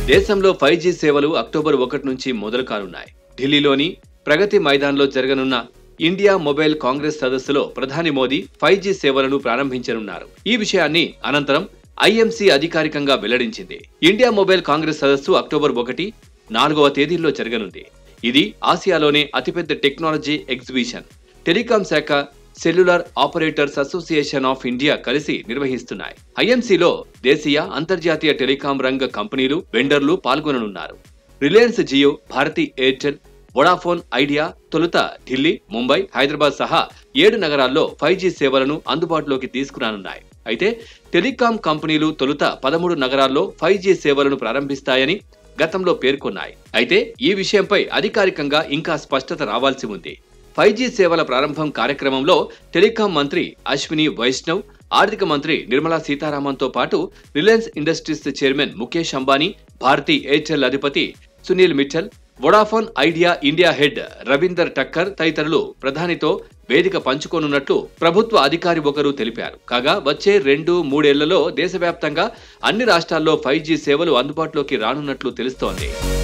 దేశంలో five G సేవలు October ఒకటి నుంచి మొదలు కానున్నాయి ఢిల్లీలోని ప్రగతి మైదాన్లో జరగనున్న ఇండియా మొబైల్ కాంగ్రెస్ సదస్సులో ప్రధాని మోదీ ఫైవ్ జీ సేవలను ప్రారంభించనున్నారు ఈ విషయాన్ని అనంతరం ఐఎంసీ అధికారికంగా వెల్లడించింది ఇండియా మొబైల్ కాంగ్రెస్ సదస్సు అక్టోబర్ ఒకటి నాలుగవ తేదీల్లో జరగనుంది ఇది ఆసియాలోనే అతిపెద్ద టెక్నాలజీ ఎగ్జిబిషన్ టెలికాం శాఖ cellular operators association of India కలిసి నిర్వహిస్తున్నాయి ఐఎంసీలో దేశీయ అంతర్జాతీయ టెలికాం రంగ కంపెనీలు వెండర్లు పాల్గొననున్నారు Reliance Jio Bharti Airtel Vodafone Idea తొలుత ఢిల్లీ ముంబై హైదరాబాద్ సహా ఏడు నగరాల్లో ఫైవ్ జీ సేవలను అందుబాటులోకి తీసుకురానున్నాయి అయితే టెలికాం కంపెనీలు తొలుత పదమూడు నగరాల్లో ఫైవ్ జీ సేవలను ప్రారంభిస్తాయని గతంలో పేర్కొన్నాయి అయితే ఈ విషయంపై అధికారికంగా ఇంకా స్పష్టత రావాల్సి ఉంది ఫైవ్ జీ సేవల ప్రారంభం కార్యక్రమంలో టెలికాం మంత్రి అశ్విని వైష్ణవ్ ఆర్థిక మంత్రి నిర్మలా సీతారామన్తో పాటు Reliance Industries chairman Mukesh Ambani Bharti Airtel అధిపతి Sunil Mittal Vodafone Idea India head Ravinder Takkar తదితరులు ప్రధానితో వేదిక పంచుకోనున్నట్లు ప్రభుత్వ అధికారి ఒకరు తెలిపారు కాగా వచ్చే రెండు మూడేళ్లలో దేశవ్యాప్తంగా అన్ని రాష్ట్రాల్లో ఫైవ్ జీ సేవలు అందుబాటులోకి రానున్నట్లు తెలుస్తోంది